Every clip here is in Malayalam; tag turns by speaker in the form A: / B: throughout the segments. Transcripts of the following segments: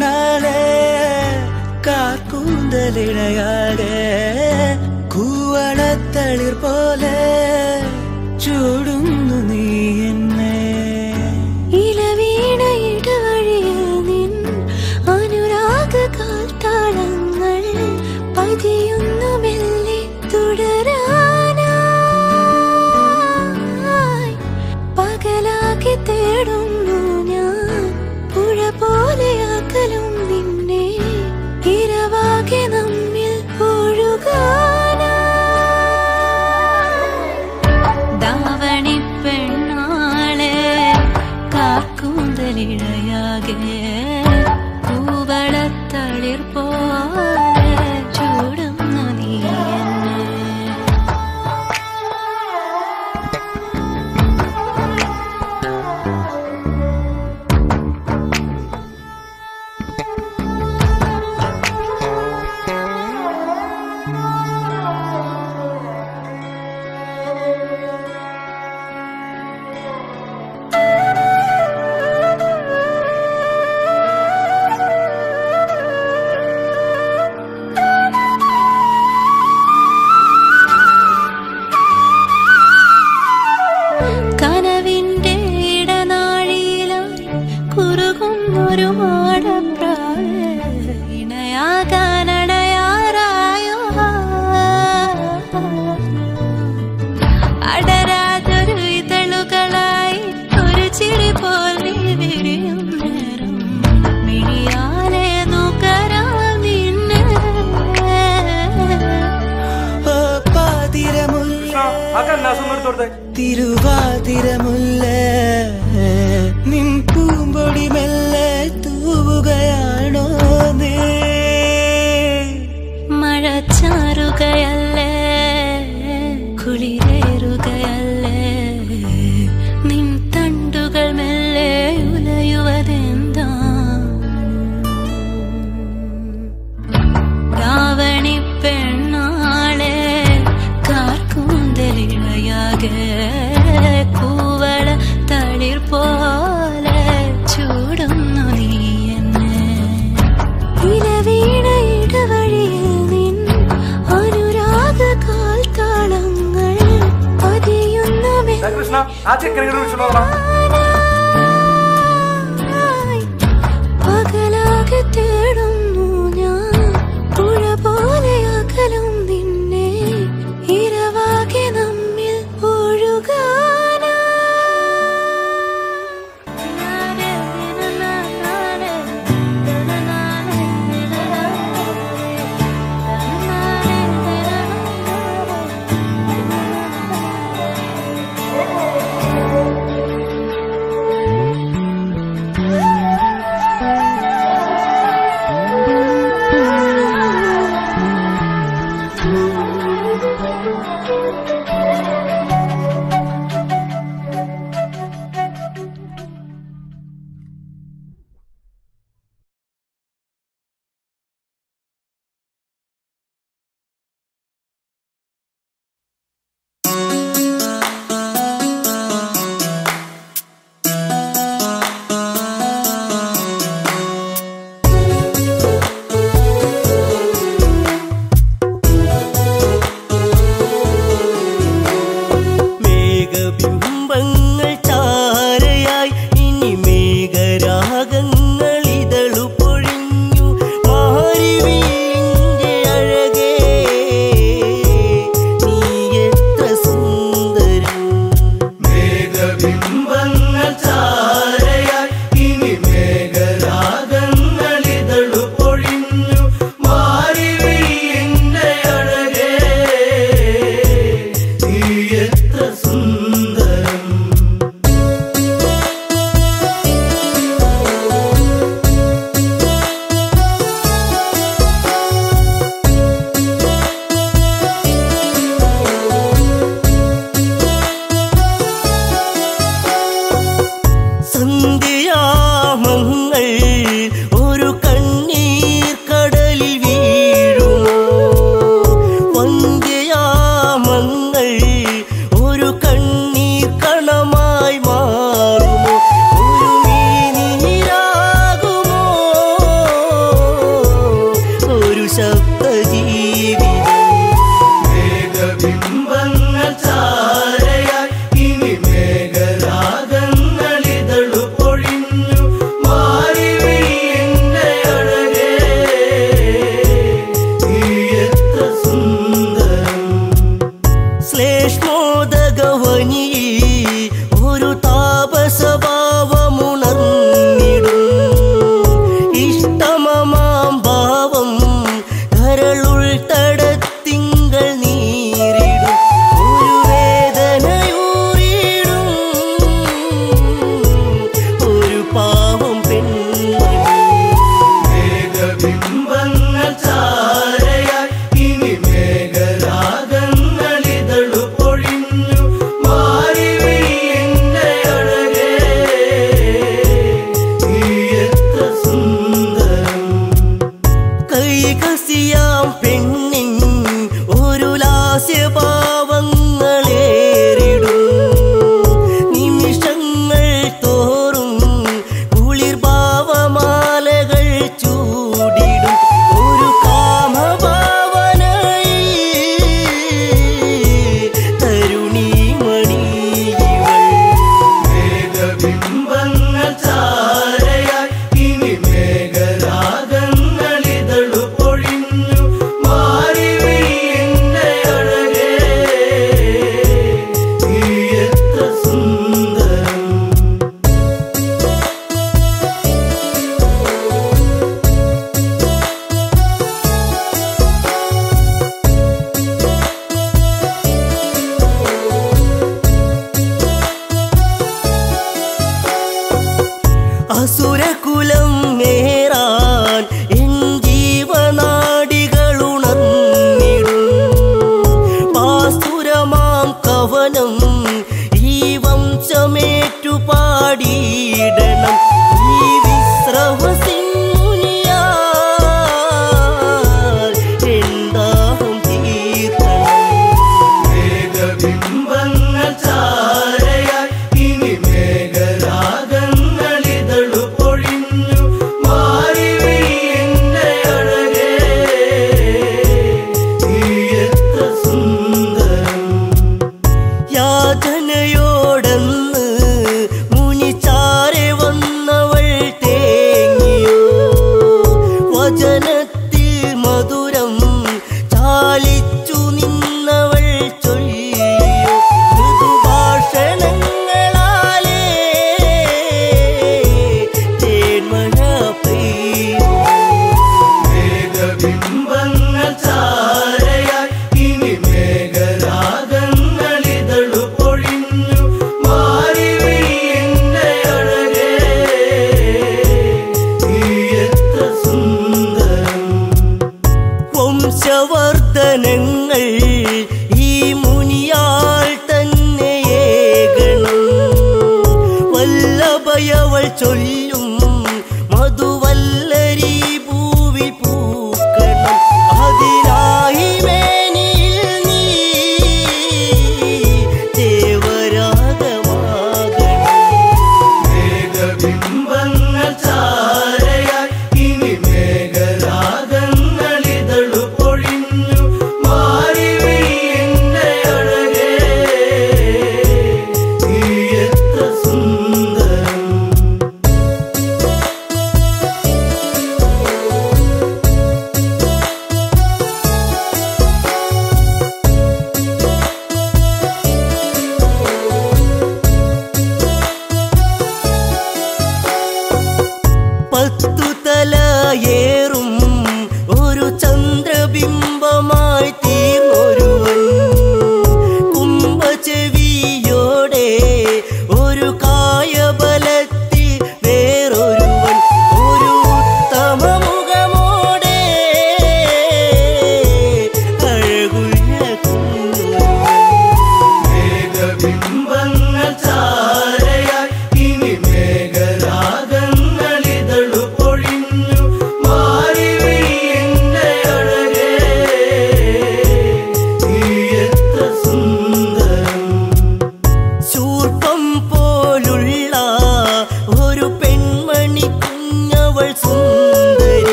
A: പെണ്ണാളെ കാർക്കൂന്തലിഴയാകെ കൂവളത്തളിർ പോലെ ചൂടുന്നു നീ എന്നെ
B: ഇലവീണയിടവഴിയിൽ നിൻ അനുരാഗ കാൽത്താളങ്ങൾ പതിയുന്നു മെല്ലെ തുടരാനായി പകലാക്കി തേടുന്നു ഞാൻ പുഴ പോലെ അകലും നിന്നെ ഇരവാകെ നമ്മിൽ ഒഴുകാനായി ദാവണി പെണ്ണാളെ കാക്കൂന്തലിഴയാകെ പൂവളത്തളിർ പോലെ ചൂടുന്നു നീ എന്നെ കനവിന്റെ ഇടനാഴിയിലായി കുറുകുന്നൊരു മാടപ്രാവ് ഇണയാകാനടയാറായോ അടരാതൊരു ഇതളുകളായി ഒരു ചിരി പോലെ വിരിയും നേരം മിഴിയാലെ നുകരാം നിന്നെ
A: ഓ പാതിരമുല്ല തിരുവാതിരമുല്ല നിൻ പൂമ്പൊടി മെല്ലെ തൂവുകയാണോ നീ
B: മഴച്ചാറുകയല്ലേ കുളിരേറുകയല്ലേ നിൻ തണ്ടുകൾ മെല്ലെ ഉലയുവതെന്താ രാവണി പെണ്ണാളെ കാർക്കൂന്തലിഴയാകെ കൂവള തളിർ പോലെ ചൂടുന്നു നീ എന്നെ ഇലവീണയിടവഴിയിൽ നിൻ അനുരാഗ കാൽത്താളങ്ങൾ പതിയുന്ന
C: കൃഷ്ണ ആ ചെക്കനെ വിളിച്ചോളാം
B: മെല്ലായി പകലാകെ തേടുന്നു ഞാൻ പുഴ പോലെ അകലും നിന്നെ ഇരവാകെ നമ്മിൽ ഒഴുകാനാ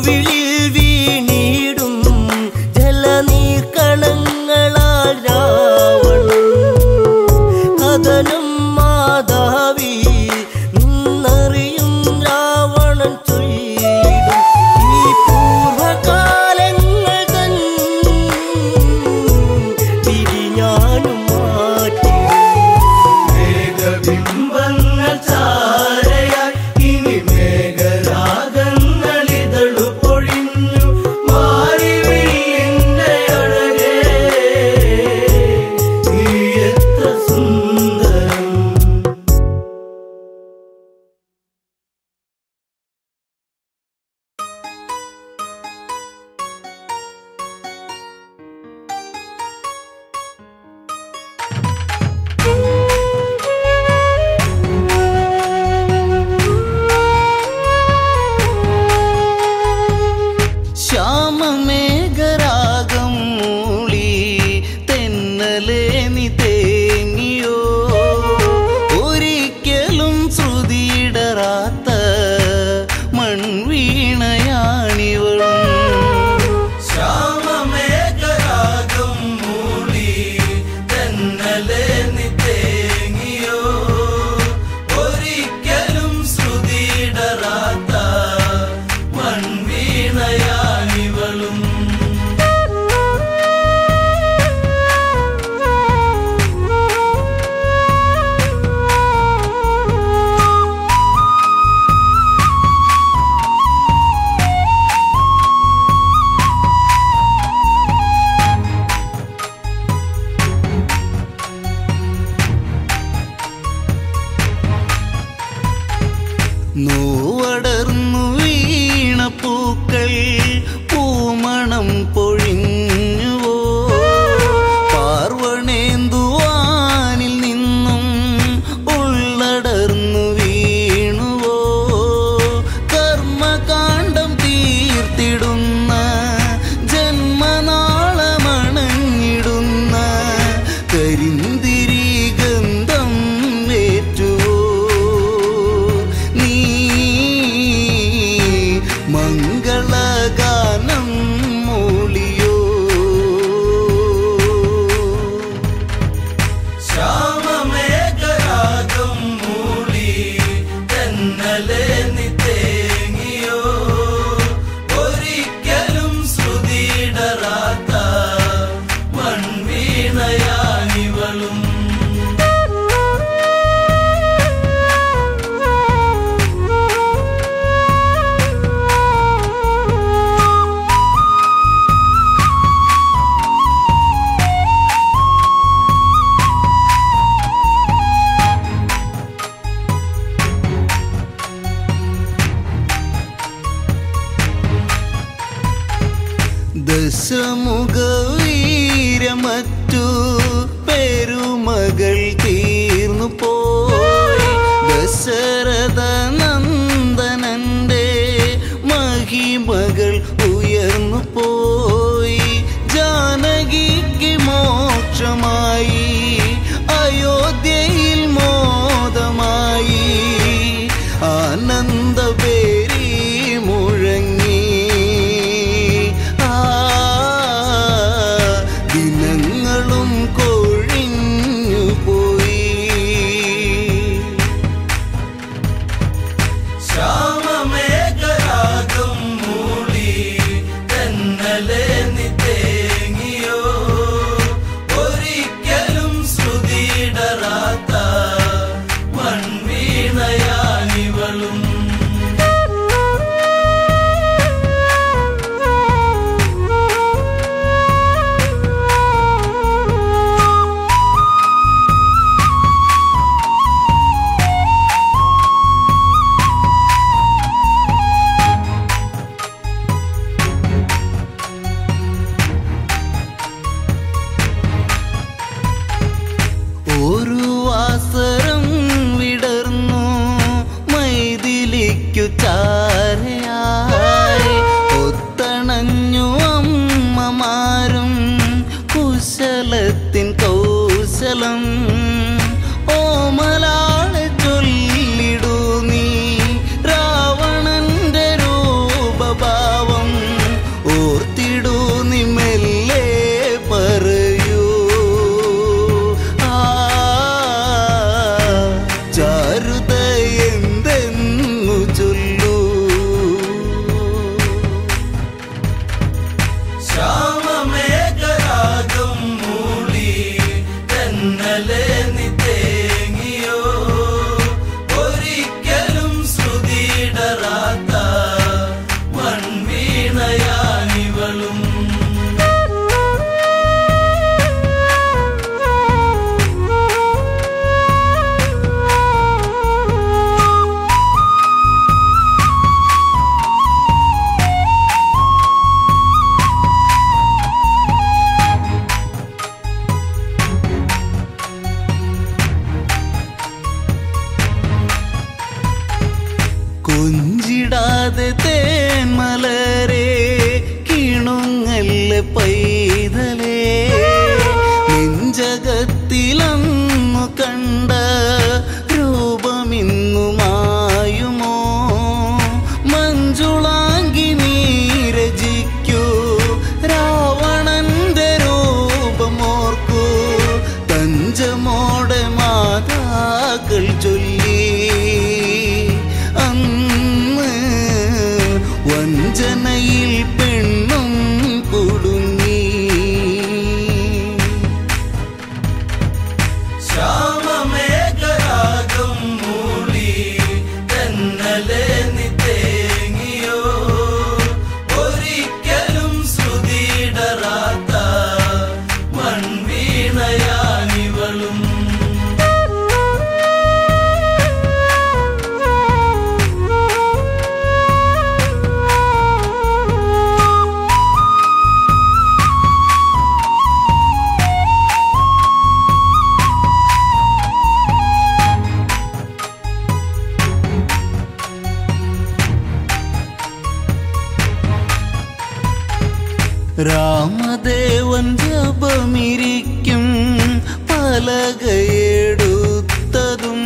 A: കവിളിൽ വീണിടും ജലനീർക്കണങ്ങളാൽ രാവണൻ കഥനം മാതാവി നിന്നറിയും രാവണൻ ചൊല്ലിടും ഈ പൂർവകാലങ്ങൾ തൻ തിരിഞ്ഞാനും മാറ്റിടും മേഘബിംബങ്ങൾ ചാരയായി ഇനി മേഘരാഗങ്ങൾ ഇതളു പൊഴിഞ്ഞു മാറി വീഴിന്റെ അഴകേ നീ എത്ര സുന്ദരം ശ്യാമമേഘരാഗം മൂളി തെന്നലേ നീ തേങ്ങിയോ ഒരിക്കലും ശ്രുതിയിടറാത്ത മൺവീണയാണിവളും ശ്യാമമേഘരാഗം മൂളി തെന്നലേ നീ തേങ്ങിയോ ഒരിക്കലും ശ്രുതിയിടറാത്ത മൺവീണയാണിവളും നോവടർന്നു വീണ പൂക്കൾ പൂമണം പൊഴിഞ്ഞുവോ പാർവണേന്തുവാനിൽ നിന്നും ഉള്ളടർന്നു വീണുവോ കർമ്മകാണ്ഡം തീർത്തിടുന്ന ജന്മനാളമണഞ്ഞിടുന്ന കരിന്തിരി ഗന്ധം ഏറ്റുവോ നീ മംഗളഗാനം മൂളിയോ ശ്യാമമേഘരാഗം മൂളി തെന്നലേ നീ തേങ്ങിയോ ഒരിക്കലും ശ്രുതിയിടറാത്ത മൺവീണയാനിവളും ദശമുഖ വീരമറ്റു പെരുമകൾ തീർന്നു പോയി ദശരഥ നന്ദനന്റെ മഹിമകൾ ഉയർന്നു പോയി ജാനകിക്ക് മോക്ഷമായി അയോധ്യയിൽ മോദമായി ആനന്ദപേരി മുഴങ്ങി ആ ദിനങ്ങളും കൊഴിഞ്ഞു പോയി ശ്യാമമേഘരാഗം മൂളി തെന്നലേ നീ തേങ്ങിയോ ഒരിക്കലും രാമദേവൻ ജപമിരിക്കും പലകയെടുത്തതും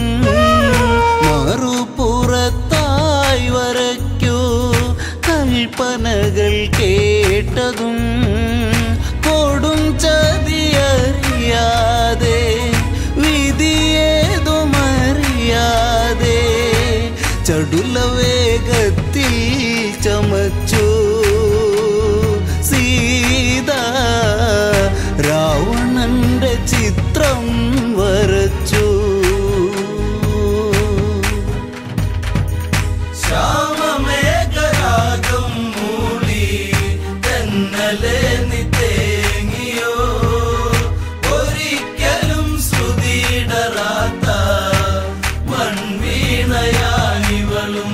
A: മറുപുറത്തായി വരയ്ക്കൂ കൽപ്പനകൾ കേട്ടതും കൊടും ചതിയറിയാതെ വിധിയേതുമറിയാതെ ചടുല വേഗത്തിൽ ചമച്ചു സീത രാവണന്റെ ചിത്രം വരച്ചു
D: ശ്യാമമേഘരാഗം മൂളി തെന്നലെ നീ തേങ്ങിയോ ഒരിക്കലും ശ്രുതിയിടറാത്ത മൺവീണയാനിവളും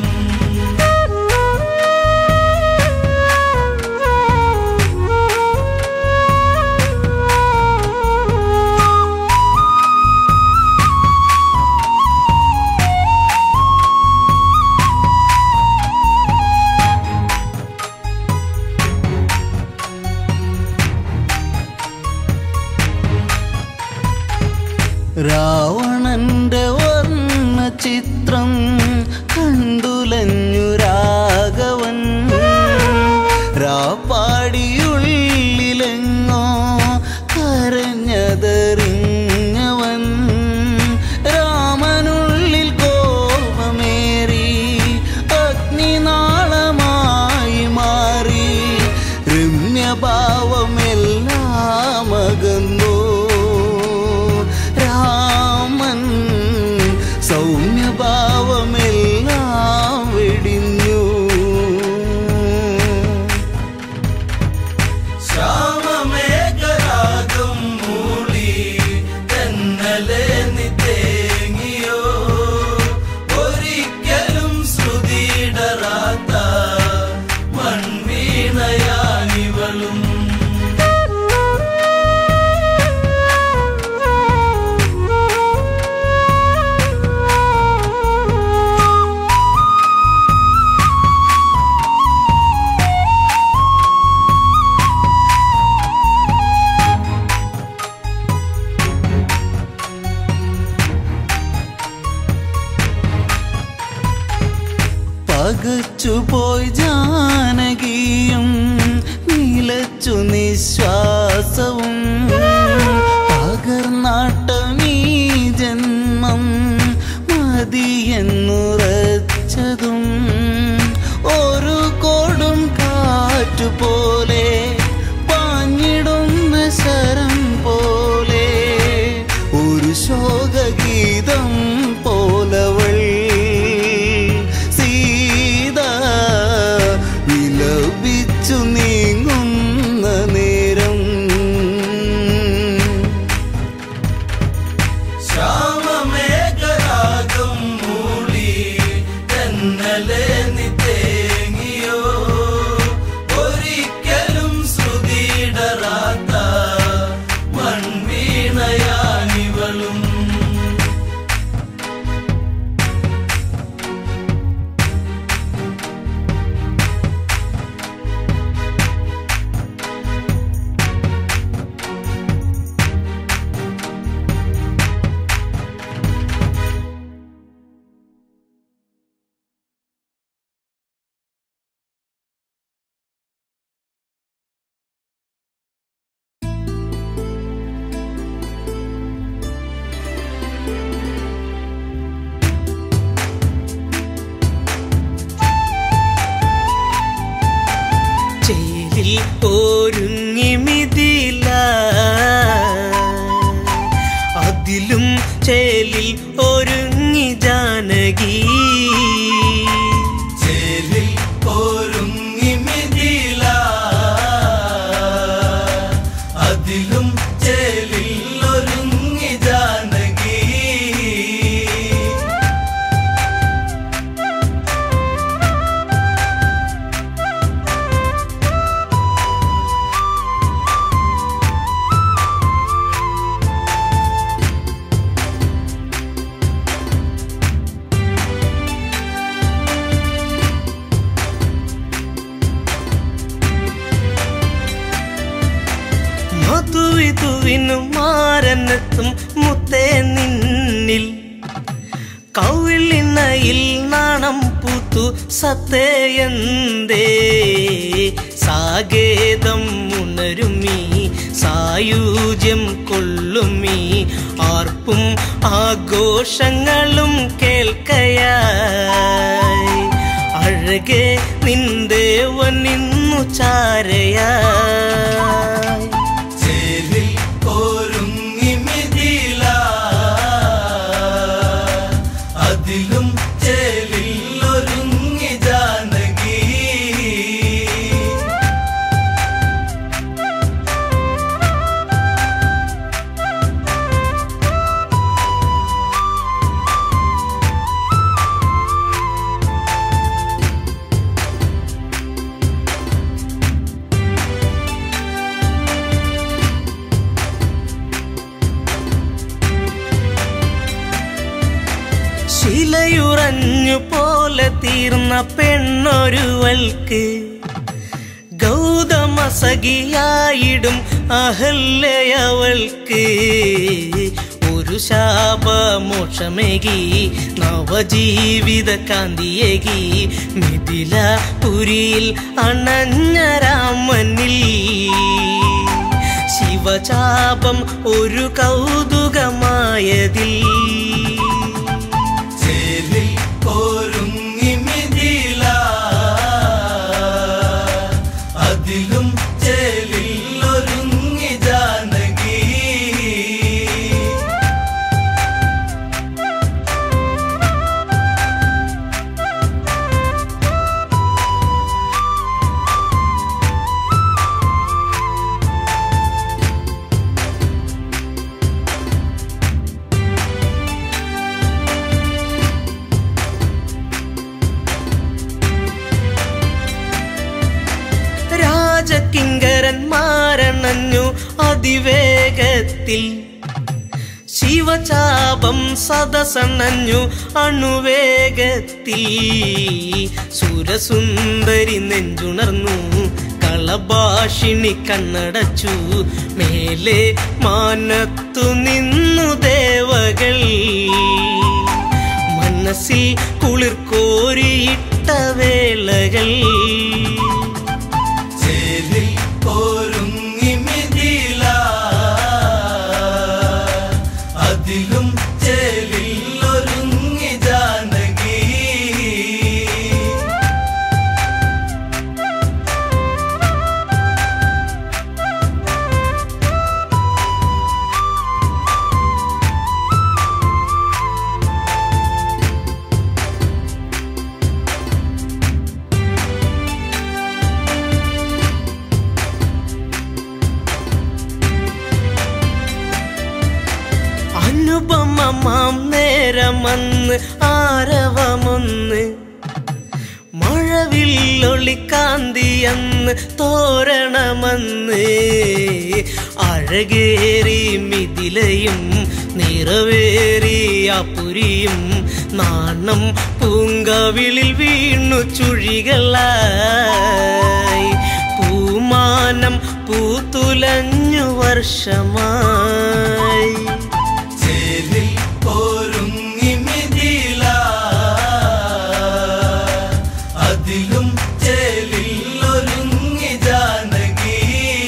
A: രാവണന്റെ വർണ്ണ ചിത്രം കണ്ടുലഞ്ഞു രാഘവൻ രാപ്പാടിയുള്ളിലെങ്ങോ കരഞ്ഞതറിഞ്ഞവൻ രാമനുള്ളിൽ കോപമേറി അഗ്നിനാളമായി മാറി രമ്യഭാവമെല്ലാം അകന്നു രാമൻ സൗമ്യഭാവമെല്ലാം വെടിഞ്ഞു
D: ശ്യാമമേഘരാഗം മൂളി തെന്നലെ നീ തേങ്ങിയോ ഒരിക്കലും ശ്രുതിയിടറാത്ത മൺവീണയാനിവളും
A: പകച്ചുപോയി ജാനകിയും നിലച്ചു നിശ്വാസവും പകർനാട്ടമീ ജന്മം മതിയെന്നുറച്ചതും ഒരു കൊടും കാറ്റുപോലെ പാഞ്ഞിടുന്ന ശരം പോലെ ഒരു ശോകഗീതം പോലവൾ സീത വിലപിച്ചു നീങ്ങുന്ന നേരം
D: ശ്യാമമേഘരാഗം മൂളി തെന്നലെ നീ തേങ്ങിയോ ഒരിക്കലും ശ്രുതിയിടറാത്ത മൺവീണയാനിവളും
E: ചേലിൽ ഒരുങ്ങി മിതില അതിലും ചേലിൽ ഒരുങ്ങി ജാനകി
D: ചേലിൽ ഒരുങ്ങി മിഥില അതിലും ചേലിൽ ഒരുങ്ങി ജാനകി
E: തൂവി തൂവിനു മാരനെത്തും മുത്തേ നിന്നിൽ കൗളിണയിൽ നാണം പൂത്തു സത്തേയന്തേ സാഗേതം ഉണരുമീ സായൂജ്യം കൊള്ളുമീ ആർപ്പും ആഘോഷങ്ങളും കേൾക്കയായി അഴകെ നിന്ദേവൻ ഇന്നു ചാരയായി
D: ചേരിൽ ഒരുങ്ങി മിഥില അതിലും ചേലിൽ ഒരുങ്ങി ജാനകി
E: ശിലയുറഞ്ഞു പോലെ തീർന്ന പെണ്ണൊരുവൾക്ക് ഗൗതമസഖിയായിടും അഹല്യവൾക്ക് ഒരു ശാപമോക്ഷമേകി നവജീവിത കാന്തിയേകി മിഥില പുരിയിൽ അണഞ്ഞ രാമനിൽ ശിവചാപം ഒരു കൗതുകമായതിൽ
D: ചേരിൽ ഒരുങ്ങി മിഥില അതിലും ചേലിൽ ഒരുങ്ങി ജാനകി
E: രാജകിങ്കരന്മാരണഞ്ഞു അതിവേഗത്തിൽ ശിവചാപം സദസണഞ്ഞു അണുവേഗത്തിൽ സുരസുന്ദരി നെഞ്ചുണർന്നു കളഭാഷിണി കണ്ണടച്ചു മേലെ മാനത്തു നിന്നു ദേവകൾ മനസ്സിൽ കുളിർക്കോരിയിട്ട വേളകൾ
D: ചേരിൽ ഒരുങ്ങി മിഥില അതിലും ചേലിൽ ഒരുങ്ങി ജാനകി
E: അനുപമമാം നേരമന്ന് ആരവമൊന്ന് മഴവില്ലൊളിക്കാന്തിയെന്ന് തോരണമന്ന് അഴകേറി മിഥിലയും നിറവേറി അപുരിയും നാണം പൂങ്കവിളിൽ വീണു ചുഴികളായി പൂമാനം പൂത്തുലഞ്ഞു വർഷമായി
D: ചേരിൽ ഒരുങ്ങി മിഥില അതിലും ചേലിൽ ഒരുങ്ങി ജാനകി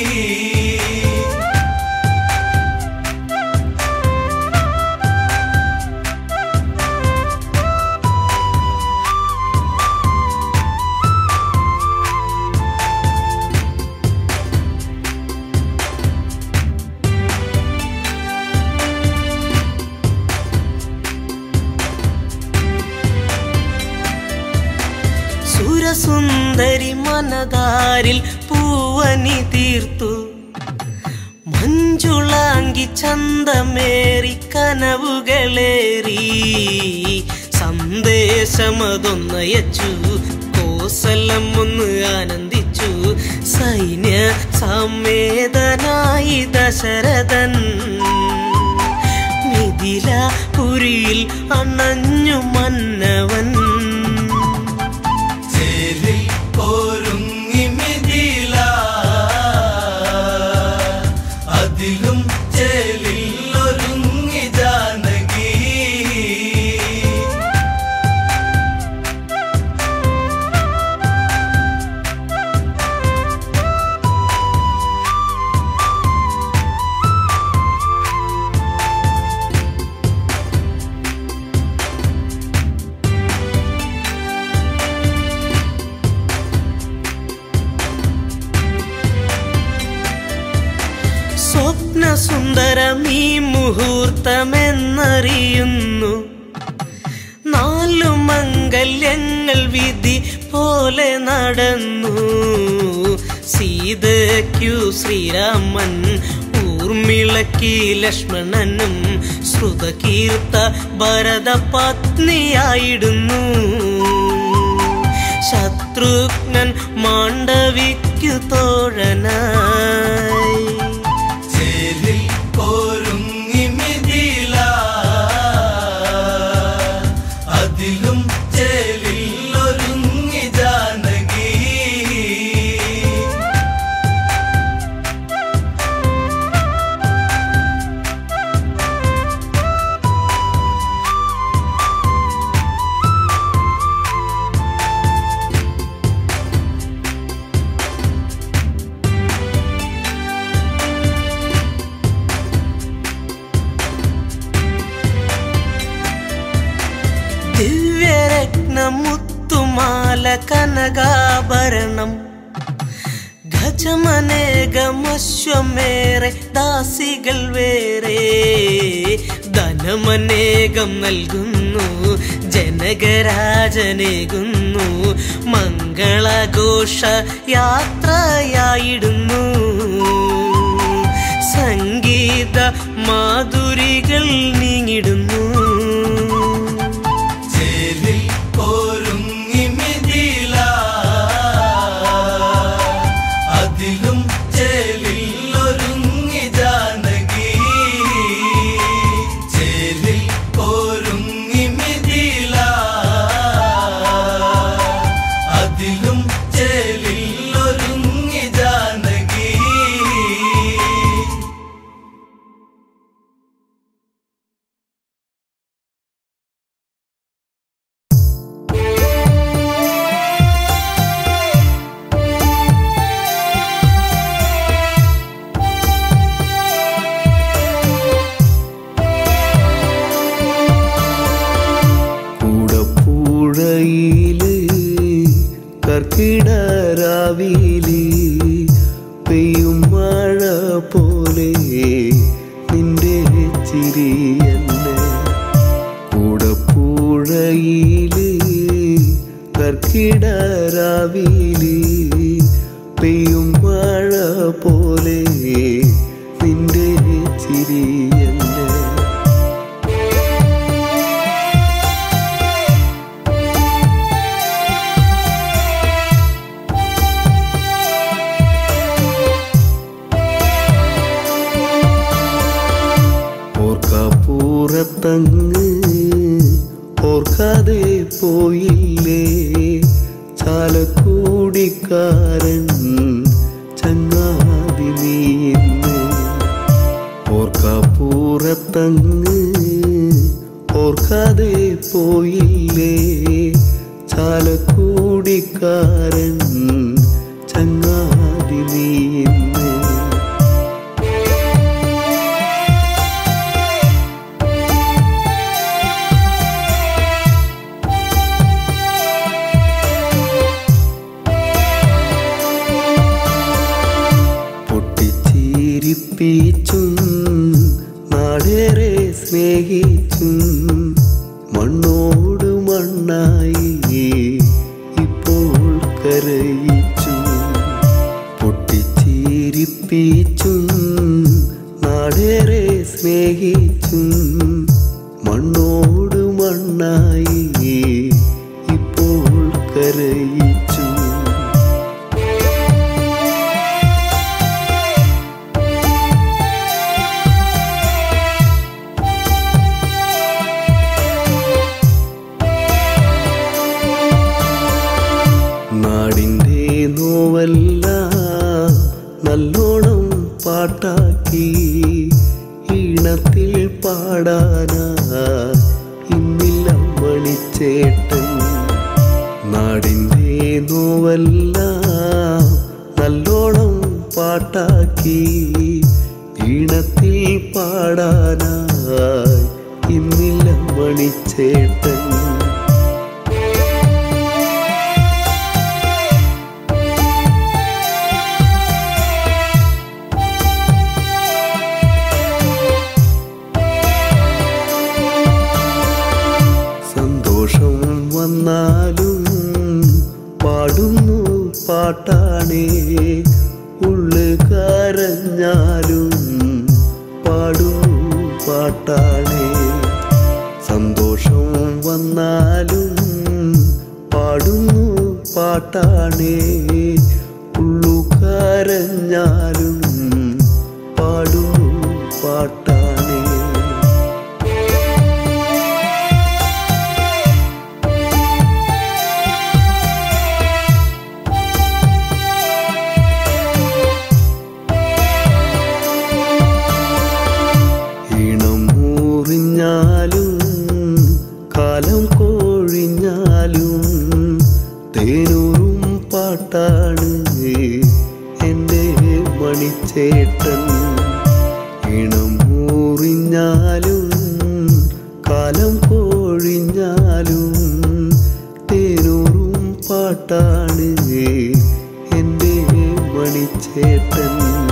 E: സുരസുന്ദരി മനതാരിൽ പൂവനി തീർത്തു മഞ്ജുളാങ്കി ചന്തമേറി കനവുകളേറി സന്ദേശമതൊന്നയച്ചു കോസലം ഒന്ന് ആനന്ദിച്ചു സൈന്യ സമേതനായി ദശരഥൻ മിഥില പുരിയിൽ അണഞ്ഞു മന്നവൻ
D: ചേരിൽ ഒരുങ്ങി മിഥില
E: സ്വപ്ന സുന്ദരം ഈ മുഹൂർത്തമെന്നറിയുന്നു നാലു മംഗല്യങ്ങൾ വിധി പോലെ നടന്നു സീതയ്ക്കു ശ്രീരാമൻ ഊർമിളക്കി ലക്ഷ്മണനും ശ്രുതകീർത്ത ഭരത പത്നിയായിടുന്നു ശത്രുഘ്നൻ മാണ്ഡവിക്കു തോഴനായി
D: ചേലിൽ ഒരുങ്ങി മിഥില അതിലും ചേലിൽ ഒരുങ്ങി ജാനകി
E: ദിവ്യരത്നമുത്തുമാല കനകാഭരണം ഗജമനേകമശ്വമേറെ ദാസികൾ വേറെ ധനമനേകം നൽകുന്നു ജനകരാജനേകുന്നു മംഗളഘോഷ യാത്രയായിടുന്നു സംഗീത മാധുരികൾ നീങ്ങിടുന്നു
D: ചേലിൽ ഒരുങ്ങി മിഥില അതിലും ചേലിൽ ഒരുങ്ങി ജാനകി ചേലിൽ ഒരുങ്ങി മിഥില അതിലും ചേലിൽ ഒരുങ്ങി ജാനകി
A: കൂടപ്പുഴയില് കർക്കിടരാവില് പെയ്യും മഴ പോലെ നിന്റെ ചിരിയന്നെ കൂടപ്പുഴയില് കർക്കിടരാവില് പെയ്യും മഴ പോലെ നിന്റെ ചിരിയന്നെ ഓർക്കപ്പൂറത്തങ്ങ് ഓർക്കാതെ പോയില്ലേ ചാലക്കൂടിക്കാരൻ ചങ്ങാതി നീന്ന് ഓർക്കപ്പൂറത്തങ്ങ് ഓർക്കാതെ പോയില്ലേ ചാലക്കൂടിക്കാരൻ ചങ്ങാതി നീന്ന് പൊട്ടിച്ചിരിപ്പിച്ചും നാടേറെ സ്നേഹിച്ചും മണ്ണോട് മണ്ണായി ഇപ്പോൾ കരയിച്ചു പൊട്ടിച്ചിരിപ്പിച്ചും നാടേറെ സ്നേഹിച്ചും മണ്ണോട് മണ്ണായി ഇപ്പോൾ കരയിച്ചു നാടിൻ്റെ നോവല്ല നല്ലോണം പാട്ടാക്കി ഈണത്തിൽ പാടാനാ ഇന്നില്ല മണിച്ചേട്ടൻ നാടിൻ്റെ നോവല്ല നല്ലോണം പാട്ടാക്കി ഈണത്തിൽ പാടാനായി ഇന്നില്ല മണിച്ചേട്ടൻ പാട്ടാണേ ഉള്ളു കരഞ്ഞാലും പാടുന്നു പാട്ടാണേ സന്തോഷം വന്നാലും പാടുന്നു പാട്ടാണേ ഉള്ളു കരഞ്ഞാലും പാടുന്നു പാട്ടാണേ ഈണം മൂറിഞ്ഞാലും കാലം കോഴിഞ്ഞാലും തേനൂറും പാട്ടാണ് എൻ്റെ മണിച്ചേട്ടൻ ഈണം മൂറിഞ്ഞാലും കാലം കോഴിഞ്ഞാലും തേനൂറും പാട്ടാണ് എൻ്റെ മണിച്ചേട്ടൻ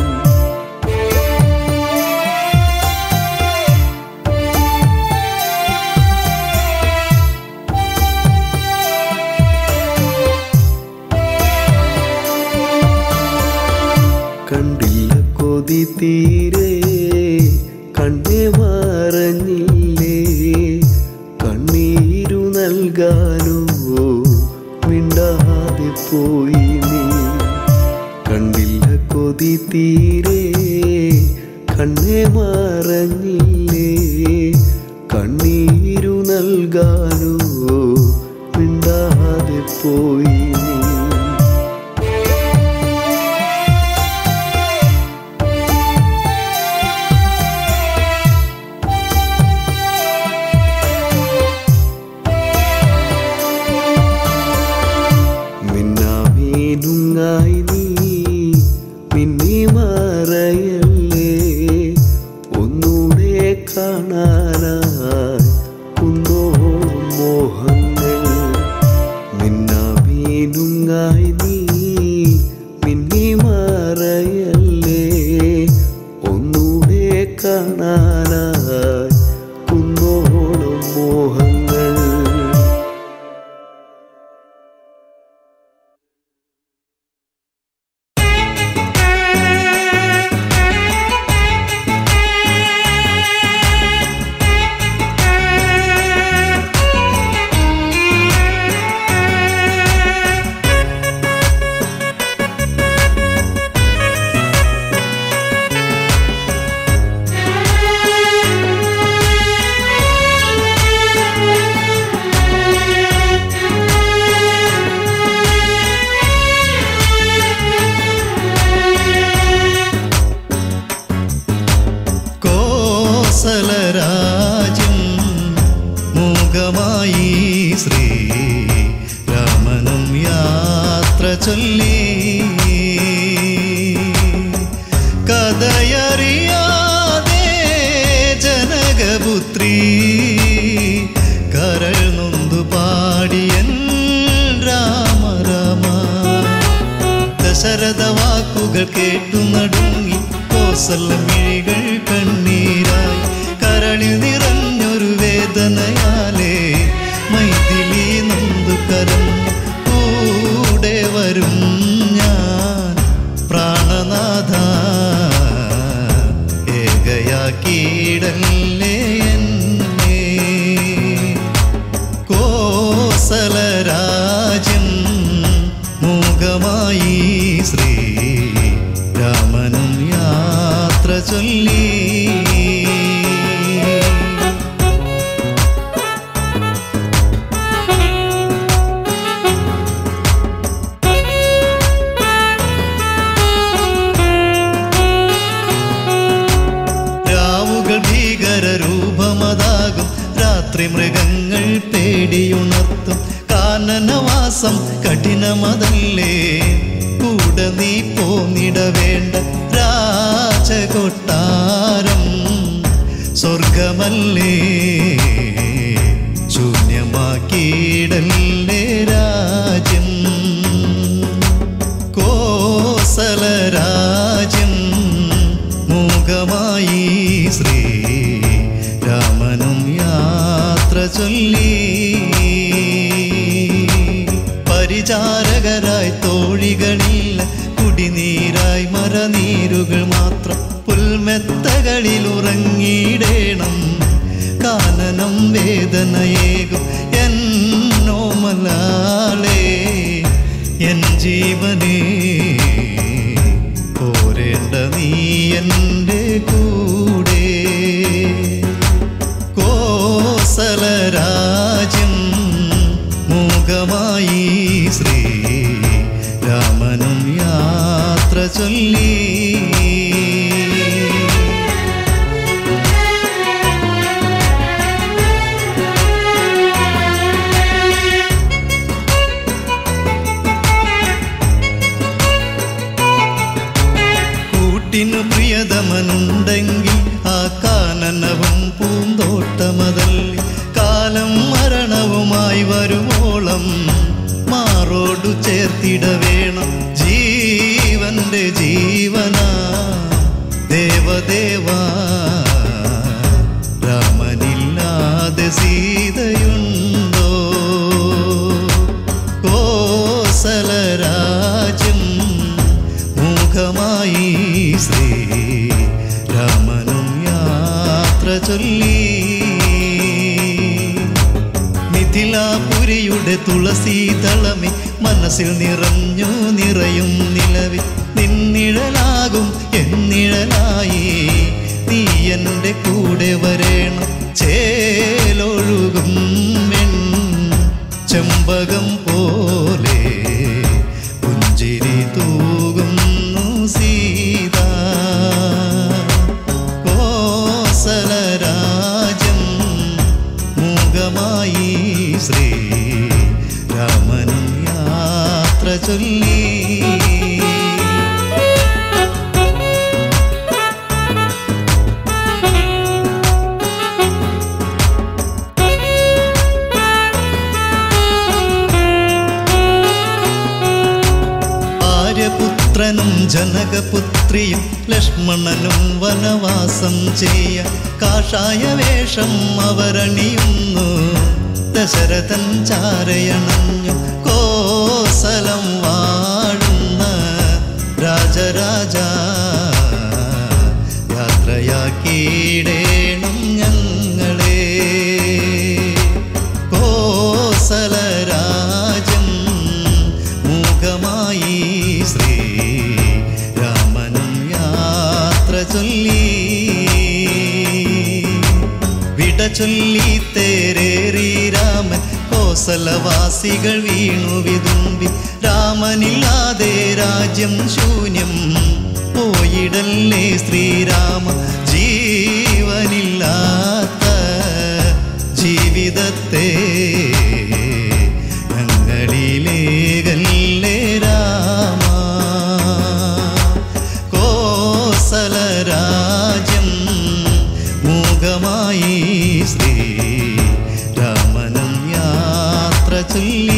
A: കണ്ടില്ല കൊതി തീരെ കണ്ണെ മറഞ്ഞില്ലേ കണ്ണീരു നൽകാനോ മിണ്ടാതെ പോയി നീ കണ്ടില്ല കൊതി തീരെ കണ്ണെ മറഞ്ഞില്ലേ കണ്ണീരു നൽകാനോ മിണ്ടാതെ പോയി നീ മിന്നാമീനുങ്ങായി നീ മിന്നി മറയല്ലേ ഒന്നൂടെ കാണാനായി കുന്നോളം മോഹങ്ങൾ മിന്നാമീനുങ്ങായി നീ മിന്നി മറയല്ലേ ഒന്നൂടെ കാണാനായി കുന്നോളം മോഹങ്ങൾ
F: കോസലരാജ്യം മൂകമായി ശ്രീ രാമനും യാത്ര ചൊല്ലി കഥയറിയാതെ ജനകപുത്രി കരൾ നൊന്തു പാടിയൻ രാമ രാമ ദശരഥ വാക്കുകൾ കേട്ടു നടുങ്ങി കോസല മിഴികൾ കണ്ണീരായി കരളിൽ നിറഞ്ഞൊരു വേദനയാലേ മൈഥിലി നൊന്തു കരഞ്ഞു കൂടെ വരും ഞാൻ പ്രാണനാഥ ഏകയാക്കിയിടല്ലേ എന്നെ കോസലരാജ്യം മൂകമായി ശ്രീ രാമനും യാത്ര ചൊല്ലി രാവുകൾ ഭീകര രൂപമതാകും രാത്രി മൃഗങ്ങൾ പേടിയുണർത്തും കാനനവാസം കഠിനമതല്ലേ കൂടെ നീ പോന്നിട വേണ്ട രാജകൊട്ടാരം സ്വർഗമല്ലേ ശൂന്യമാക്കിയിടല്ലേ രാജ്യം കോസലരാജ്യം മൂകമായി ശ്രീ രാമനും യാത്ര ചൊല്ലി പരിചാരകരായി തോഴികളില്ല നീരായി മരനീരുകൾ മാത്രം പുൽമെത്തകളിൽ ഉറങ്ങിയിടേണം കാനനം വേദനയേകും എന്നോ മലാളേ എൻ ജീവനേ പോരേണ്ട നീ എൻ്റെ കൂടെ കോസലരാജ്യം മൂകമായി ശ്രീ രാമനും യാത്ര ചൊല്ലി കൂട്ടിനു പ്രിയതമനുണ്ടെങ്കിൽ ആ കാനനവും പൂന്തോട്ടമതല്ലി കാലം മരണവുമായി വരുവോളം മാറോടു ചേർത്തിട വേണം ജീവന്റെ ജീവന ദേവദേവാ രാമനില്ലാതെ സീതയുണ്ടോ കോസലരാജ്യം മൂഖമായി ശ്രീ രാമനും യാത്ര ചൊല്ലി മിഥിലാപുരിയുടെ തുളസീതളമി മനസ്സിൽ നിറഞ്ഞു നിറയും നിലവിൽ നിന്നിഴലാകും എന്നിഴലായി നീ എൻ്റെ കൂടെ വരേണം ചേലൊഴുകും വെൺ ചെമ്പകം പോലെ പുഞ്ചിരി തൂകുന്നു സീത കോസലരാജം മൂകമായി ശ്രീ രാമനും യാത്ര ചൊല്ലി ആര്യപുത്രനും ജനകപുത്രിയും ലക്ഷ്മണനും വനവാസം ചെയ്യ കാഷായ വേഷം അവരണിയുന്നു ദശരഥൻ ചാരയണഞ്ഞു കോസലം വാഴുന്ന രാജരാജ യാത്രയാക്കിയിടേണം ഞങ്ങളെ കോസലരാജം മൂകമായി ശ്രീ രാമനും യാത്ര ചൊല്ലി വിട ചൊല്ലി തേരേറി രാമൻ കോസലവാസികൾ വീണു വിതുമ്പി രാമനില്ലാതെ രാജ്യം ശൂന്യം പോയിടല്ലേ ശ്രീരാമ ജീവനില്ലാത്ത ജീവിതത്തെ ഞങ്ങളിലേകല്ലേ രാമ കോസലരാജ്യം മൂകമായി ശ്രീ രാമനും യാത്ര ചൊല്ലി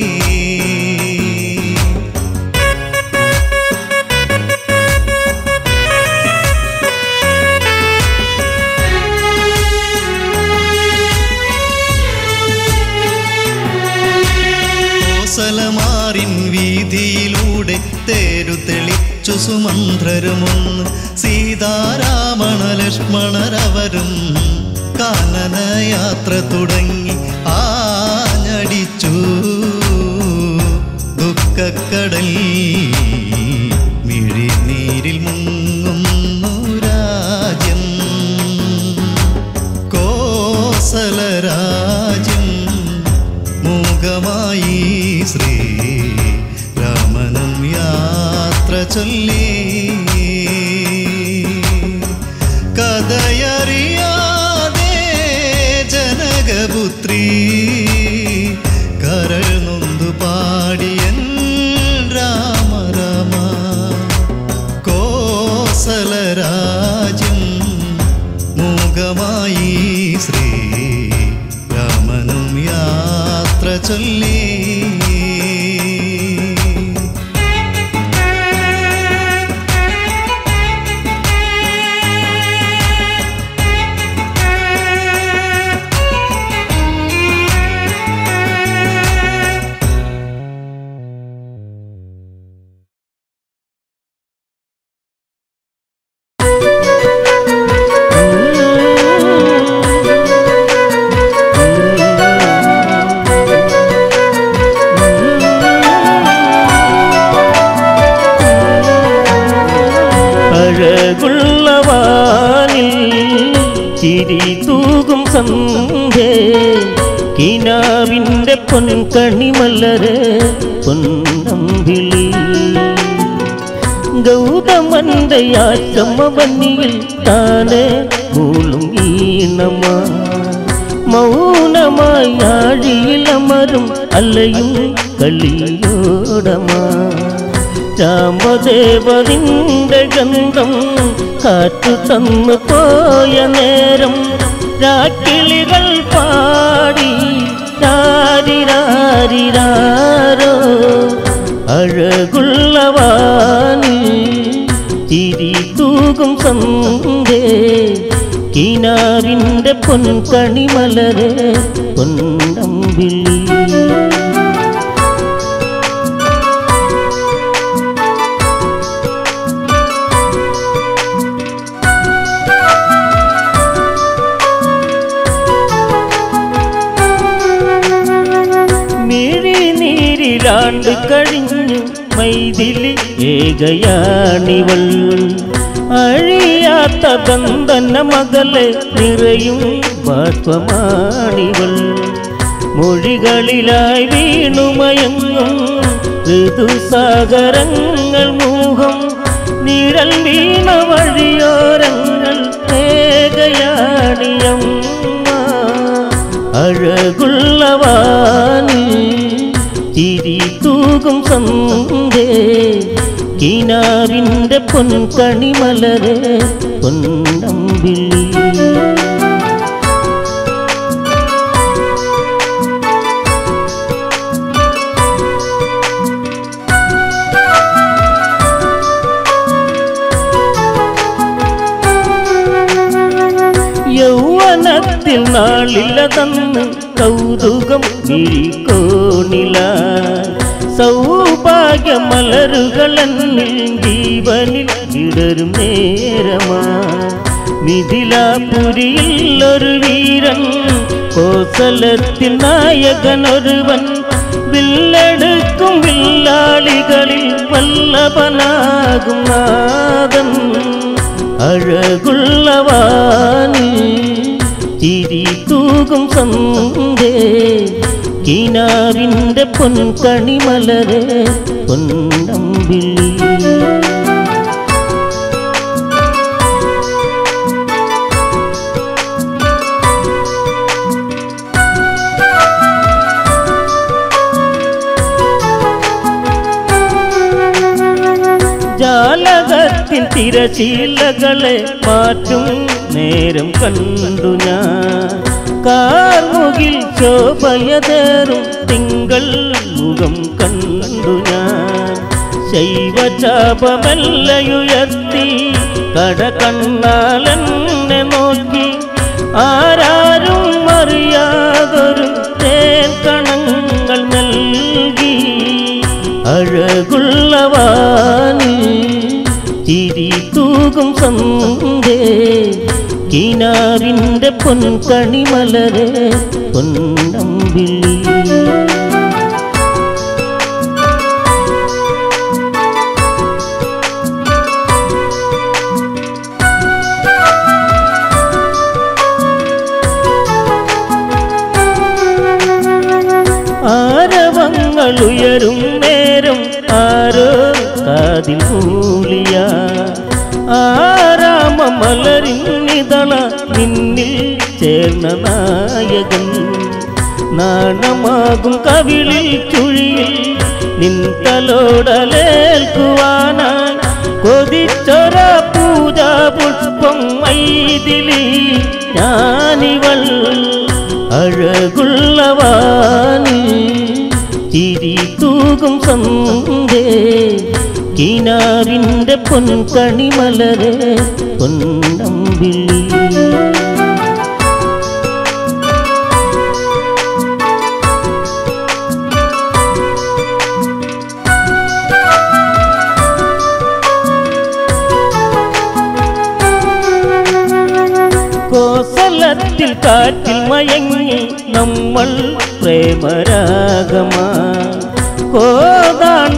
F: കോസലമാറിൻ വീതിയിലൂടെ തേരു തെളിച്ചു സുമന്ത്രരുമൊന്ന് സീതാരാമണ ലക്ഷ്മണരവരും കാനനയാത്ര തുടങ്ങി ആഞ്ഞടിച്ചു ദുഃഖക്കടൽ മിഴിനീരിൽ മുങ്ങുന്നു രാജ്യം കോസലരാജ്യം മൂകമായി ശ്രീ രാമനും യാത്ര ചൊല്ലി കഥയറിയാതെ ജനകപുത്രി കരൾ നൊന്തു പാടിയൻ രാമ രാമ കോസലരാജ്യം മൂകമായി ശ്രീ രാമനും യാത്ര ചൊല്ലി
G: ചിരി തൂകും സന്ധ്യേ കിനാവിൻ്റെ പൊൻകണിമല്ലര് പൊന്നമ്പിളി ഗൗതമന്റെ ആശ്രമവന്നിയിൽ താനെ മൂളും ഈണമാ മൗനമായി ആഴിയിലമരും അല്ലയും കളിയോടമാ രാമദേവനിന്റെ ഗന്ധം കാറ്റു തന്നു പോയ നേരം രാക്കിളികൾ പാടി രാരിരാരിരാരോ അഴകുള്ളവാനിൽ ചിരി തൂകും സന്ധ്യേ കിനാവിൻ്റെ പൊൻകണിമലരെ പൊന്നമ്പിളി മിഴിനീരിലാണ്ട് കഴിഞ്ഞു മൈതിലി ഏകയാണിവൾ അഴിയാത്ത ബന്ധന മകളെ നിറയും ബാഷ്പമാണിവൾ മൊഴികളിലായി വീണുമയങ്ങും ഋതുസാഗരങ്ങൾ മൂഹം നിഴൽ വീണ വഴിയോരങ്ങൾ ഏകയാണിയമ്മ അഴകുള്ളവാനിൽ ചിരി തൂകും സന്ധ്യേ കിനാവിൻ്റെ പൊൻകണിമലരെ പൊന്നമ്പിളി യൗവനത്തിൽ നാളിലതന്ന് കൗതുകം വിഴിക്കോണില സൗഭാഗ്യമലരുകളെന്നിൽ ജീവനിൽ വിടരും നേരമാ മിഥിലാപുരിയിൽ ഒരു വീരൻ കോസലത്തിൽ നായകനൊരുവൻ വില്ലെടുക്കും വില്ലാളികളിൽ വല്ലഭനാകും നാദൻ അഴകുള്ളവാനിൽ ചിരി തൂകും സന്ധ്യേ കിനാവിൻ്റെ പൊൻകണിമലരെ പൊന്നമ്പിളി ജാലകത്തിൻ തിരശീലകളെ മാറ്റും നേരം കണ്ടു ഞാൻ കാർമുകിൽ ശോഭയതേറും തിങ്കൾ മുഖം കണ്ടു ഞാൻ ശൈവചാപമെല്ലയുയർത്തി കട കണ്ണാലെന്നെ നോക്കി ആരാരും അറിയാതൊരു തേൻ കണങ്ങൾ നൽകി അഴകുള്ളവാനിൽ ചിരി തൂകും സന്ധ്യേ കിനാവിൻ്റെ പൊൻകണിമലരെ പൊന്നമ്പിളി ആരവങ്ങൾ ഉയരും നേരം ആരോ കാതിൽ മൂലിയ ആരാമ മലരിന്നിതള നിന്നിൽ ചേർന്ന നായകൻ നാണമാകും കവിളിൽ ചുഴിയിൽ നിൻ തലോടലേൽക്കുവാനായി കൊതിച്ചൊര പൂജാ പുഷ്പം മൈതിലി ഞാനിവൾ അഴകുള്ളവാനിൽ ചിരി തൂകും സന്ധ്യേ കിനാവിൻ്റെ പൊൻകണിമലരെ പൊന്നമ്പിളി കോസലത്തിൽ കാറ്റിൽ മയങ്ങി നമ്മൾ പ്രേമരാഗമാ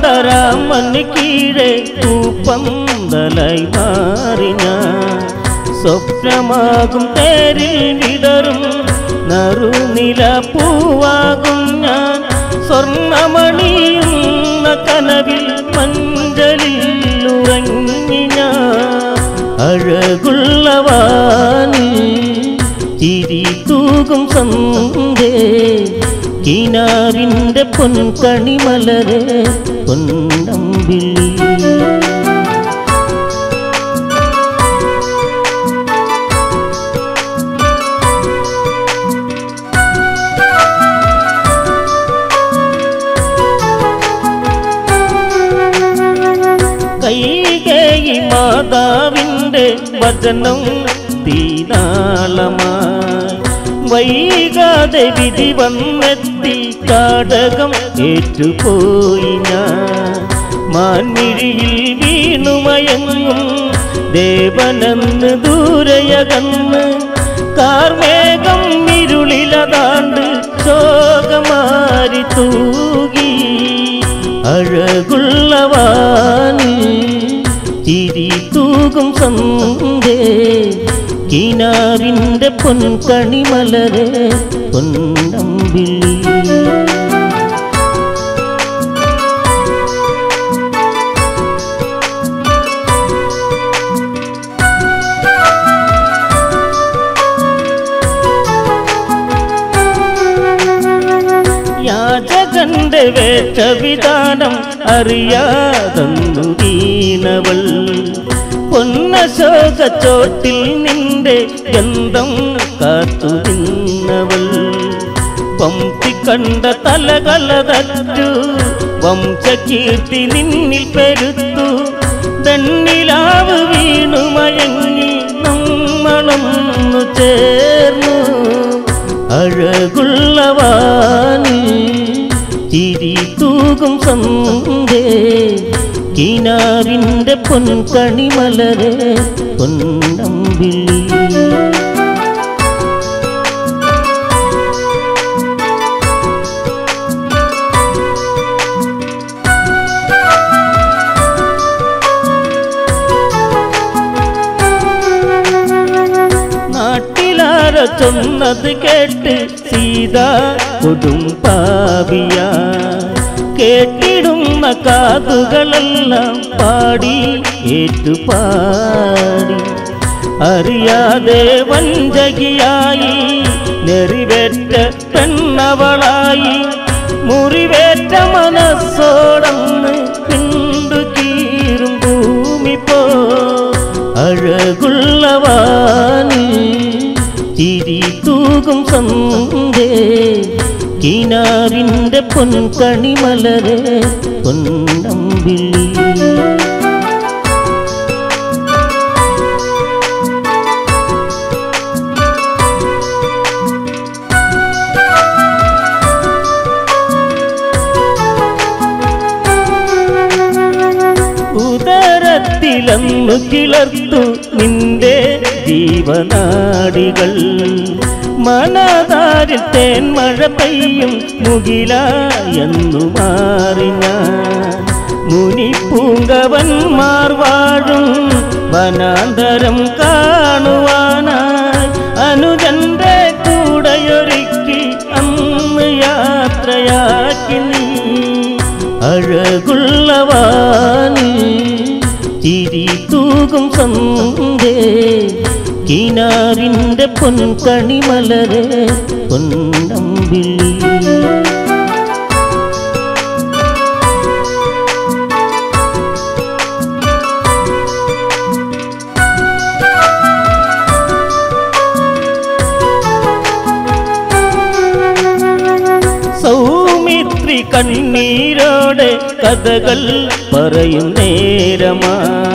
G: കോതാണ്ടരാമന് കീഴെ പൂപ്പന്തലായി മാറിന സ്വപ്നമാകും തേരിൽ വിടറും നറുനില പൂവാകും ഞാൻ സ്വർണമണിയുന്ന കനവിൽ മഞ്ചലിൽ ഉറങ്ങി ഞാൻ അഴകുള്ളവാനി ചിരി തൂകും സന്ധ്യേ കിനാവിൻ്റെ പൊൻകണിമലരെ പൊന്നമ്പിളി കൈകേയി മാതാവിൻ്റെ വചനം തീനാളമായി വൈകാതെ വിധി വന്നെത്തി കാടകം ഏറ്റുപോയി ഞാൻ മാൻമിഴിയിൽ വീണുമയങ്ങും ദേവനെന്ന് ദൂരയകന്ന് കാർമേഘം ഇരുളിലതാണ്ട് ശോകമാരി തൂകി അഴകുള്ളവാനി ചിരി തൂകും സന്ധ്യേ കിനാവിൻ്റെ പൊൻകണിമലരെ പൊന്നമ്പിളി യാചകന്റെ വേഷവിധാനം അറിയാതെന്നു വീണവൾ പൊന്നശോക ചോട്ടിൽ നിന്റെ ഗന്ധം കാത്തു നിന്നവൾ പമ്പി കണ്ട തലകളതറ്റു വംശകീർത്തി നിന്നിൽ പെരുത്തു ദണ്ണിലാവ് വീണു മയങ്ങി നമ്മളൊന്നു ചേർന്നു അഴകുള്ളവാനി ചിരി തൂകും സന്ധ്യേ കിനാവിൻ്റെ പൊൻകണിമലരെ പൊന്നമ്പിളി നാട്ടിലാര ചൊന്നത് കേട്ട് സീത കൊടും പാവിയ കേട്ടിടുന്ന കാതുകളെല്ലാം പാടി ഏറ്റുപാടി അറിയാതെ വഞ്ചകിയായി നെറിവേറ്റ പെണ്ണവളായി മുറിവേറ്റ മനസ്സോടന്ന് പിണ്ടു കീറും ഭൂമി പോ അഴകുള്ളവാനി ചിരി തൂകും സന്ധ്യേ കിനാവിൻ്റെ പൊൻകണിമലരെ പൊന്നമ്പിളി ഉദരത്തിലന്നു കിളർത്തു നിന്റെ ജീവനാടികൾ മനതാരിൽ തേൻ മഴ പെയ്യും മുകിലായെന്നു മാറി ഞാൻ മുനിപ്പൂങ്കവന്മാർ വാഴും വനാന്തരം കാണുവാനായി അനുജന്റെ കൂടെയൊരുക്കി അന്ന് യാത്രയാക്കി നീ അഴകുള്ളവാനി ചിരി തൂകും സന്ധ്യേ കിനാവിൻ്റെ പൊൻകണിമലരെ പൊന്നമ്പിളി സൗമിത്രി കണ്ണീരോടെ കഥകൾ പറയും നേരമാ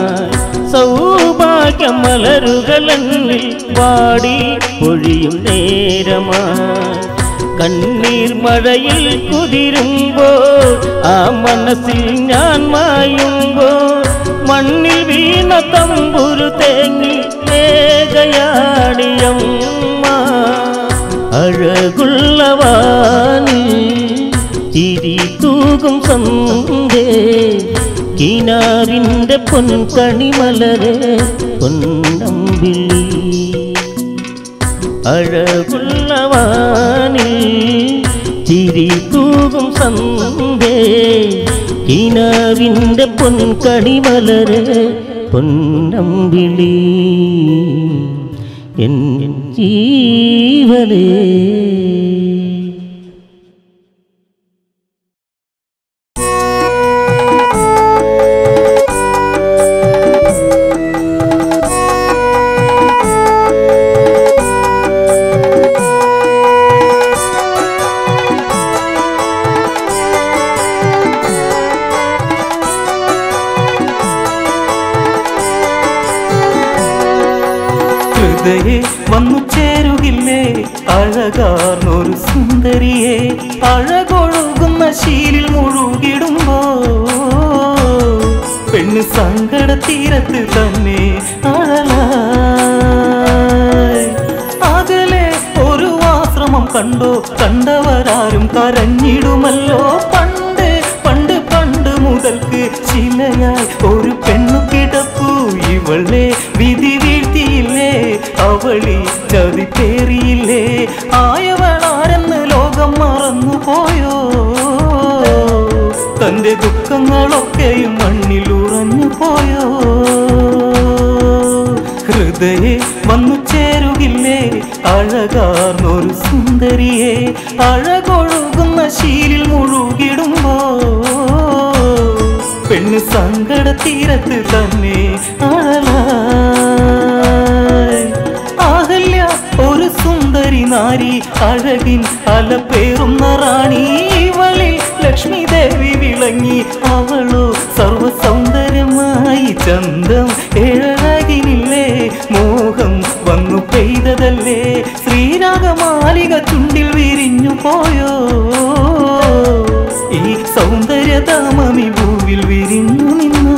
G: സൗഭാഗ്യമലരുകളെന്നിൽ വാടി പൊഴിയും നേരമാ കണ്ണീർ മഴയിൽ കുതിരുമ്പോൾ ആ മനസ്സിൽ ഞാൻ മായുമ്പോൾ മണ്ണിൽ വീണ തമ്പുരു തേങ്ങി മേഘയാടിയമ്മ അഴകുള്ളവാനി ചിരി തൂകും സന്ധ്യേ കിനാവിൻ്റെ പൊൻകണിമലരെ പൊന്നമ്പിളി അഴകുള്ളവാനിൽ ചിരി തൂകും സന്ധ്യേ കിനാവിൻ്റെ പൊൻകണിമലരെ പൊന്നമ്പിളി എൻ ജീവനേ
H: ഹൃദയെ വന്നു ചേരുകില്ലേ അഴകാർന്നൊരു സുന്ദരിയെ അഴകൊഴുകുന്ന ശീലിൽ മുഴുകിടുമ്പോ പെണ്ണ് സങ്കട തീരത്ത് തന്നെ അഴലായി അകലെ ഒരു ആശ്രമം കണ്ടോ കണ്ടവരാരും കരഞ്ഞിടുമല്ലോ പണ്ട് പണ്ട് പണ്ട് മുതൽക്ക് ശിലയായി ഒരു പെണ്ണു കിടപ്പു ഇവളെ വിധി വീഴ്ത്തിയില്ലേ അവളി ചതി പേറിയില്ലേ ആയവളാരെന്ന് ലോകം മറന്നു പോയോ തന്റെ ദുഃഖങ്ങളൊക്കെയും മണ്ണിൽ ഉറഞ്ഞു പോയോ ഹൃദയെ വന്നു ചേരുകില്ലേ അഴകാർന്നൊരു സുന്ദരിയെ അഴകൊഴുകുന്ന ശീലിൽ മുഴുകിടുമ്പോ പെണ്ണ് സങ്കട തീരത്ത് തന്നെ അഴലായി അഹല്യ ഒരു സുന്ദരി നാരി അഴകിൻ അലപ്പേറുന്ന റാണി ഇവളിൽ ലക്ഷ്മി ദേവി വിളങ്ങി അവളോ സർവ സൗന്ദര്യമായി ചന്തം ഏഴകിനില്ലേ മോഹം വന്നു പെയ്തതല്ലേ ശ്രീരാഗമാലിക ചുണ്ടിൽ വിരിഞ്ഞു പോയോ ഈ സൗന്ദര്യധാമമി ഭൂവിൽ വിരിഞ്ഞു നിന്നു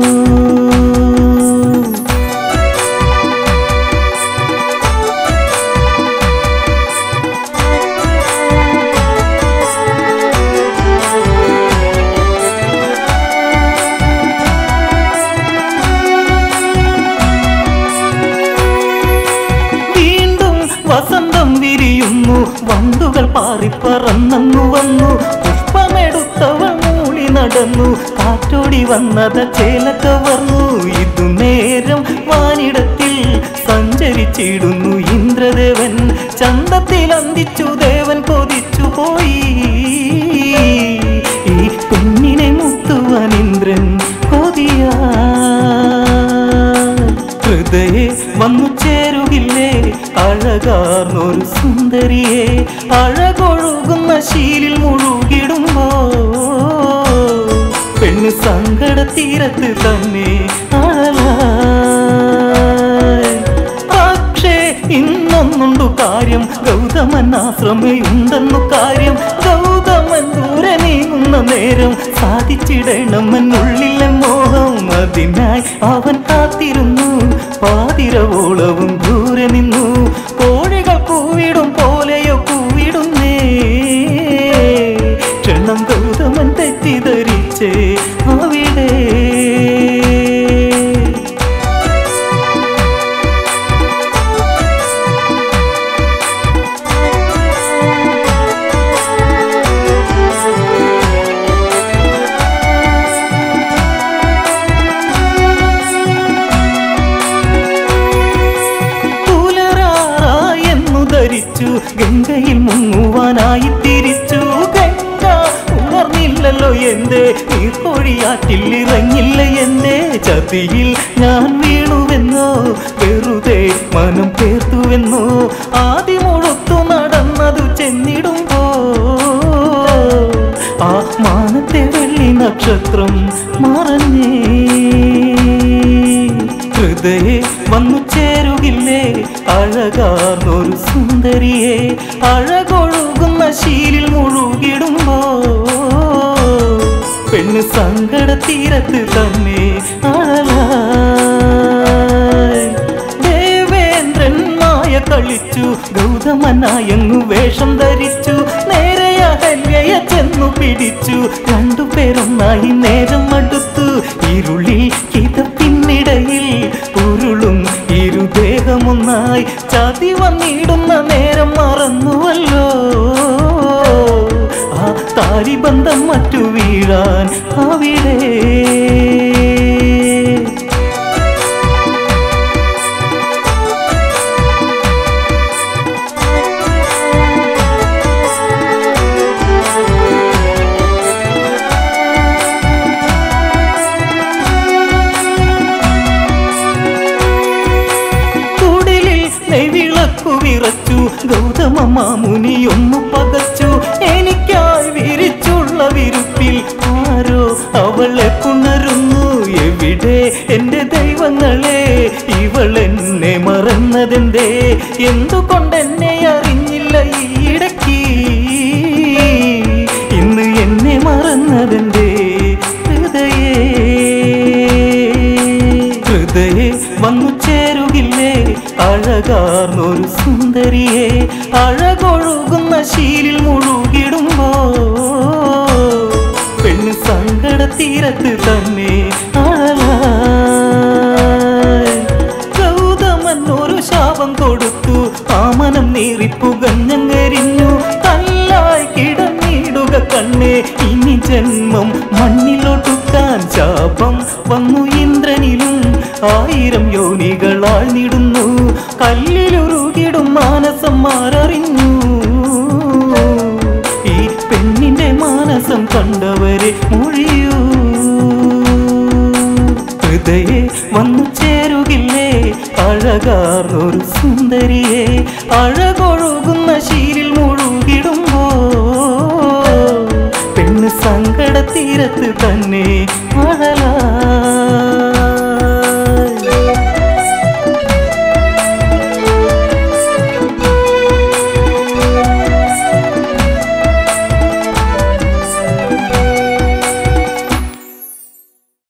H: വീണ്ടും വസന്തം വിരിയുന്നു വണ്ടുകൾ പാറിപ്പറന്നു വന്നു പുഷ്പമെടുത്തവൾ മൂളി നടന്നു കാറ്റോടി വന്നത് ചേല കവർന്നു ഇതു നേരം വാനിടത്തിൽ സഞ്ചരിച്ചിടുന്നു ഇന്ദ്രദേവൻ ചന്തത്തിൽ അന്തിച്ചു ദേവൻ കൊതിച്ചു പോയി ഈ പെണ്ണിനെ മുത്തുവാൻ ഇന്ദ്രൻ കൊതിയാ ഹൃദയെ വന്നു ചേരുകില്ലേ അഴകാർന്നൊരു സുന്ദരിയെ അഴകൊഴുകുന്ന ശീലിൽ മുഴുകിടുമ്പോ പെണ്ണ് സങ്കട തീരത്ത് തന്നെ അഴലായി പക്ഷേ ഇന്നൊന്നുണ്ടു കാര്യം ഗൗതമൻ ആശ്രമയുണ്ടെന്നു കാര്യം ഗൗതമൻ ദൂരെ നീങ്ങുന്ന നേരം സാധിച്ചിടണമെന്നുള്ളിലെ മോഹം അതിനായി അവൻ കാത്തിരുന്നു പാതിരവോളവും ദൂരെ നിന്നു കോഴികൾ കൂവിടും പോലെയോ കൂവിടുന്നേ ക്ഷണം ഗൗതമൻ തെറ്റിദ്ധരിച്ചേ അവിടെ പുലരാറായെന്നു ധരിച്ചു ഗംഗയിൽ മുങ്ങുവാനായി തിരിച്ചു ഗംഗ ഉണർന്നില്ലല്ലോ എന്റെ നീർക്കൊഴിയാറ്റിൽ ഇറങ്ങില്ല എന്റെ ചതിയിൽ ഞാൻ വീണുവെന്നോ വെറുതെ മനം പേർത്തുവെന്നോ ആദ്യമൊഴുത്തു നടന്നതു ചെന്നിടുമ്പോ ആ മാനത്തെ വെള്ളി നക്ഷത്രം മറഞ്ഞേ ഹൃദയെ വന്നു ചേരുകില്ലേ അഴകാർന്നൊരു സുന്ദരിയെ അഴകൊഴുകുന്ന ശീലിൽ മുഴുകിടുമ്പോ പെണ്ണ് സങ്കട തീരത്ത് തന്നെ അഴലായി ദേവേന്ദ്രൻ മായ കളിച്ചു ഗൗതമനായങ്ങു വേഷം ധരിച്ചു നേരെ അഹല്യയെ ചെന്നു പിടിച്ചു രണ്ടുപേരൊന്നായി നേരം അടുത്തു ഇരുളിൽ കിതപ്പിന്നിടയിൽ ഉരുളും ഇരുദേഹമൊന്നായി ചതി വന്നിടുന്ന ബന്ധം മറ്റു വീഴാൻ അവിടെ കുടിലിൽ നെയ്വിളക്കു വിറച്ചു ഗൗതമ മാമുനി ഒന്നു പകച്ചു എനിക്കായി വിരിച്ചുള്ള വിരുപ്പിൽ ആരോ അവളെ പുണരുന്നു എവിടെ എന്റെ ദൈവങ്ങളെ ഇവൾ എന്നെ മറന്നതെന്തേ എന്തുകൊണ്ടെന്നെ അറിഞ്ഞില്ല ഈയിടയ്ക്ക് ഇന്ന് എന്നെ മറന്നതെന്തേ ഹൃദയേ ഹൃദയെ വന്നു ചേരുകില്ലേ അഴകാർന്നൊരു സുന്ദരിയെ അഴകൊഴുകുന്ന ശീലിൽ മുഴുകിടുമ്പോ പെണ്ണ് സങ്കട തീരത്ത് തന്നെ അഴലായി ഗൗതമൻ ഒരു ശാപം കൊടുത്തു ആ മനം നീറിപ്പുകഞ്ഞങ്ങരിഞ്ഞു കല്ലായി കിടന്നിടുക കണ്ണേ ഇനി ജന്മം മണ്ണിലൊട്ടുക്കാൻ ശാപം വന്നു ഇന്ദ്രനിലും ആയിരം യോനികളാൽ നിടുന്നു കല്ലിലുരുകിടും മാനസം മാററിഞ്ഞു ഈ പെണ്ണിന്റെ മാനസം കണ്ടവരെ മൊഴിയൂ ഹൃദയെ വന്നു ചേരുകില്ലേ അഴകാർന്നൊരു സുന്ദരിയെ അഴകൊഴുകുന്ന ശീലിൽ മുഴുകിടുമ്പോ പെണ്ണ് സങ്കട തീരത്ത് തന്നെ